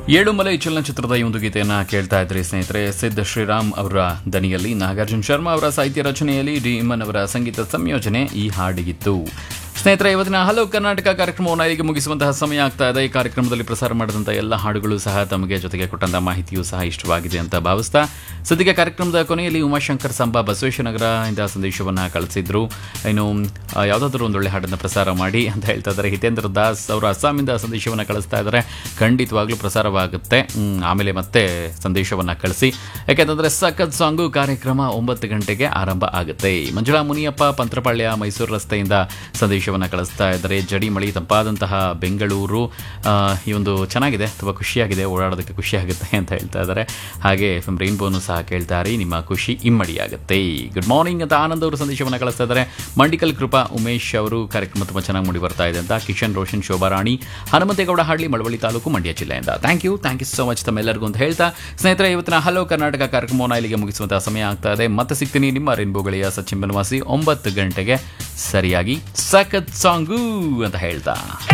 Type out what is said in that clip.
ಏಳುಮಲೈ ಚಲನಚಿತ್ರದ ಈ ಒಂದು ಗೀತೆಯನ್ನ ಕೇಳ್ತಾ ಇದ್ರಿ ಸ್ನೇಹಿತರೆ ಸಿದ್ಧ ಶ್ರೀರಾಮ್ ಅವರ ದನಿಯಲ್ಲಿ ನಾಗಾರ್ಜುನ್ ಶರ್ಮಾ ಅವರ ಸಾಹಿತ್ಯ ರಚನೆಯಲ್ಲಿ ಡಿ ಇಮನ್ ಅವರ ಸಂಗೀತ ಸಂಯೋಜನೆ ಈ ಹಾಡಿಗಿತ್ತು ಸ್ನೇಹಿತರೆ ಇವತ್ತಿನ ಹಲೋ ಕರ್ನಾಟಕ ಕಾರ್ಯಕ್ರಮವನ್ನು ಇಲ್ಲಿಗೆ ಮುಗಿಸುವಂತಹ ಸಮಯ ಆಗ್ತಾ ಇದೆ ಈ ಕಾರ್ಯಕ್ರಮದಲ್ಲಿ ಪ್ರಸಾರ ಮಾಡಿದಂಥ ಎಲ್ಲ ಹಾಡುಗಳು ಸಹ ತಮಗೆ ಜೊತೆಗೆ ಕೊಟ್ಟಂತಹ ಮಾಹಿತಿಯೂ ಸಹ ಇಷ್ಟವಾಗಿದೆ ಅಂತ ಭಾವಿಸ್ತಾ ಸದ್ಯಕ್ಕೆ ಕಾರ್ಯಕ್ರಮದ ಕೊನೆಯಲ್ಲಿ ಉಮಾಶಂಕರ್ ಸಂಬ ಬಸವೇಶ್ವರನಗರ ಇಂದ ಸಂದೇಶವನ್ನು ಕಳಿಸಿದ್ರು ಇನ್ನು ಆ, ಯಾವುದಾದ್ರೂ ಒಂದು ಒಳ್ಳೆ ಹಾಡನ್ನು ಪ್ರಸಾರ ಮಾಡಿ ಅಂತ ಹೇಳ್ತಾ ಇದ್ದಾರೆ ಹಿತೇಂದ್ರ ದಾಸ್ ಅವರು ಅಸ್ಸಾಮಿಂದ ಸಂದೇಶವನ್ನು ಕಳಿಸ್ತಾ ಇದ್ದಾರೆ ಖಂಡಿತವಾಗ್ಲೂ ಪ್ರಸಾರವಾಗುತ್ತೆ ಹ್ಮ್, ಆಮೇಲೆ ಮತ್ತೆ ಸಂದೇಶವನ್ನು ಕಳಿಸಿ ಯಾಕೆಂತಂದ್ರೆ ಸಖತ್ ಸಾಂಗು ಕಾರ್ಯಕ್ರಮ ಒಂಬತ್ತು ಗಂಟೆಗೆ ಆರಂಭ ಆಗುತ್ತೆ ಮಂಜುಳಾ ಮುನಿಯಪ್ಪ ಪಂತ್ರಪಾಳ್ಯ ಮೈಸೂರು ರಸ್ತೆಯಿಂದ ಸಂದೇಶವನ್ನು ಕಳಿಸ್ತಾ ಇದ್ದಾರೆ ಜಡಿ ಮಳಿ ತಂಪಾದಂತಹ ಬೆಂಗಳೂರು ಆ, ಈ ಒಂದು ಚೆನ್ನಾಗಿದೆ ತುಂಬ ಖುಷಿಯಾಗಿದೆ ಓಡಾಡೋದಕ್ಕೆ ಖುಷಿಯಾಗುತ್ತೆ ಅಂತ ಹೇಳ್ತಾ ಇದ್ದಾರೆ ಹಾಗೆ ಎಫ್ ಎಂ ರೈನ್ಬೋನು ಸಹ ಕೇಳ್ತಾರೆ ನಿಮ್ಮ ಖುಷಿ ಇಮ್ಮಡಿಯಾಗುತ್ತೆ ಗುಡ್ ಮಾರ್ನಿಂಗ್ ಅಂತ ಆನಂದ್ ಅವರು ಸಂದೇಶವನ್ನು ಕಳಿಸ್ತಾ ಇದ್ದಾರೆ ಮಂಡಿಕಲ್ ಕೃಪಾ ಉಮೇಶ್ ಅವರು ಕಾರ್ಯಕ್ರಮ ತುಂಬ ಚೆನ್ನಾಗಿ ಮೂಡಿ ಬರ್ತಾ ಇದೆ ಅಂತ ಕಿಶನ್ ರೋಷನ್ ಶೋಭಾರಾಣಿ ಹನುಮಂತೇಗೌಡ ಹಾಡ್ಲಿ ಮಳವಳ್ಳಿ ತಾಲೂಕು ಮಂಡ್ಯ ಜಿಲ್ಲೆಯಿಂದ thank you thank you so much ತಮ್ಮೆಲ್ಲರಿಗೂ ಅಂತ ಹೇಳ್ತಾ ಸ್ನೇಹಿತರೆ ಇವತ್ತಿನ ಹಲೋ ಕರ್ನಾಟಕ ಕಾರ್ಯಕ್ರಮವನ್ನು ಇಲ್ಲಿಗೆ ಮುಗಿಸುವಂತಹ ಸಮಯ ಆಗ್ತಾ ಇದೆ ಮತ್ತೆ ಸಿಗ್ತೀನಿ ನಿಮ್ಮ ರೇನ್ಬೋ ಗೆಳೆಯ ಸಚಿನ್ ಬನವಾಸಿ ಒಂಬತ್ತು ಗಂಟೆಗೆ ಸರಿಯಾಗಿ ಸಖತ್ ಸಾಂಗು ಅಂತ ಹೇಳ್ತಾ